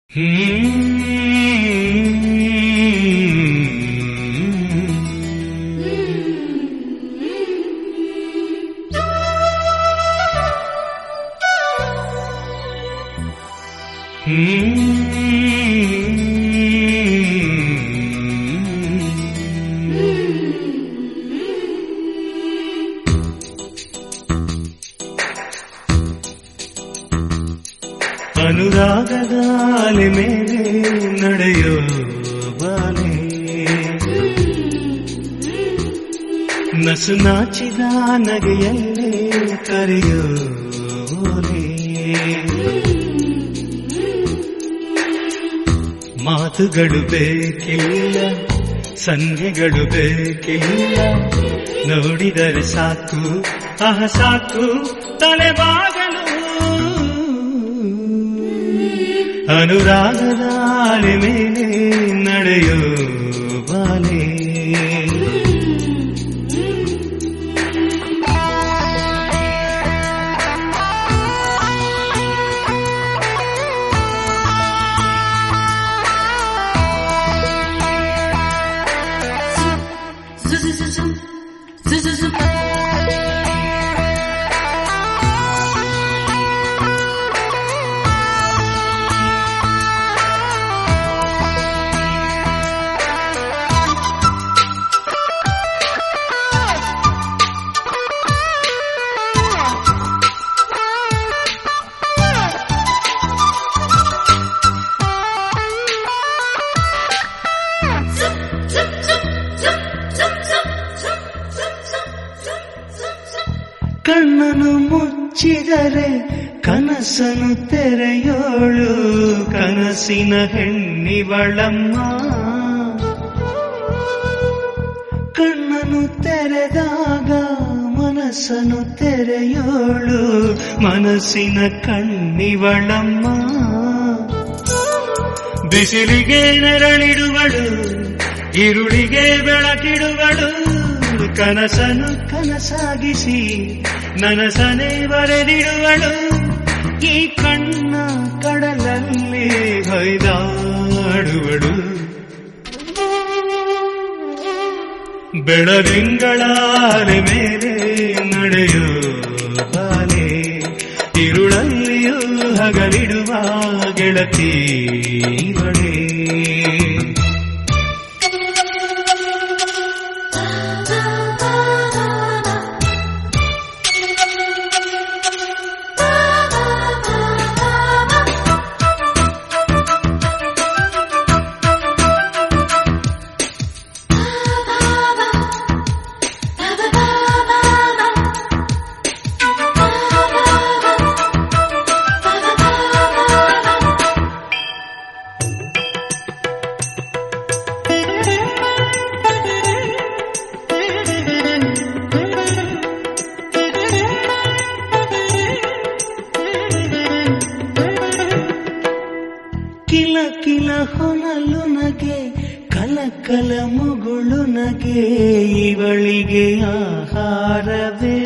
ಅನುರಾಗದ ಅಲೆ ಮೇಲೆ ನಡೆಯೋ ಬಾಲೆ ನಸು ನಾಚಿದ ನಗೆಯಲ್ಲೇ ಕರೆಯೋ ಓಲೆ ಮಾತುಗಳು ಬೇಕಿಲ್ಲ ಸಂಧ್ಯೆಗಳು ಬೇಕಿಲ್ಲ ನೋಡಿದರೆ ಸಾಕು ಆಹ ಸಾಕು ತಲೆಬಾಗಲು ಅನುರಾಗದ ಅಲೆ ಮೇಲೆ ನಡೆಯೋ ಬಾಲೆ ಕಣ್ಣನು ಮುಚ್ಚಿದರೆ ಕನಸನು ತೆರೆಯೋಳು ಕನಸಿನ ಹೆಣ್ಣಿವಳಮ್ಮ ಕಣ್ಣನು ತೆರೆದಾಗ ಮನಸ್ಸನು ತೆರೆಯೋಳು ಮನಸ್ಸಿನ ಕಣ್ಣಿವಳಮ್ಮ ಬಿಸಿಲಿಗೆ ನೆರಳಿಡುವಳು ಇರುಳಿಗೆ ಬೆಳಕಿಡುವಳು ಕನಸನು ಕನಸಾಗಿಸಿ ನನಸನೆ ಬರೆದಿಡುವಳು ಈ ಕಣ್ಣ ಕಡಲಲ್ಲಿ ಹೊಯ್ದಾಡುವಳು ಬೆಳದಿಂಗಳಾಲೆ ಮೇಲೆ ನಡೆಯೋ ಬಾಲೆ ಇರುಳಲ್ಲಿಯೂ ಹಗಲಿಡುವ ಗೆಳತಿ ಇವಳೇ ಕಿಲ ಕಿಲ ಹೊನಲು ನಗೆ ಕಲ ಕಲ ಮುಗುಳು ನಗೆ ಇವಳಿಗೆ ಆಹಾರವೇ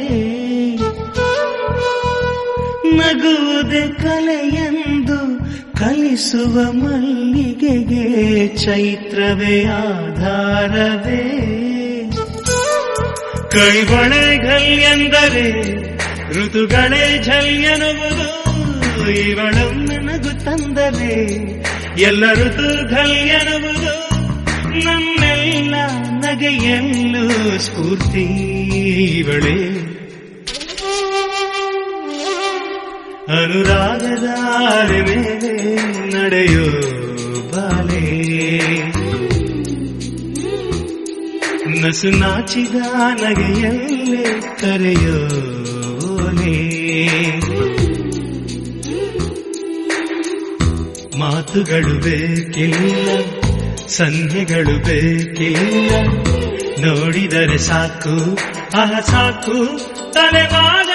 ನಗುವುದೇ ಕಲೆಯೆಂದು ಕಲಿಸುವ ಮಲ್ಲಿಗೆಗೆ ಚೈತ್ರವೇ ಆಧಾರವೇ ಕೈಬಳೆ ಎಂದರೆ ಋತುಗಳೇ ಝಲ್ಯನುವುದು ಇವಳೊಮ್ಮೆ ನಗು ತಂದರೆ ಎಲ್ಲ ಋತು ಎನ್ನುವುದು ನನ್ನೆಲ್ಲ ನಗೆಯಲ್ಲೂ ಸ್ಫೂರ್ತಿ ಇವಳೇ ಅನುರಾಗದ ಅಲೆ ಮೇಲೆ ನಡೆಯೋ ಬಾಲೆ ನಸು ನಾಚಿದ ನಗೆಯಲ್ಲೇ ಕರೆಯೋ ಓಲೆ ಮಾತುಗಳು ಬೇಕಿಲ್ಲ ಸಂಧ್ಯೆಗಳು ಬೇಕಿಲ್ಲ ನೋಡಿದರೆ ಸಾಕು ಆಹ ಸಾಕು ತಲೆಬಾಗ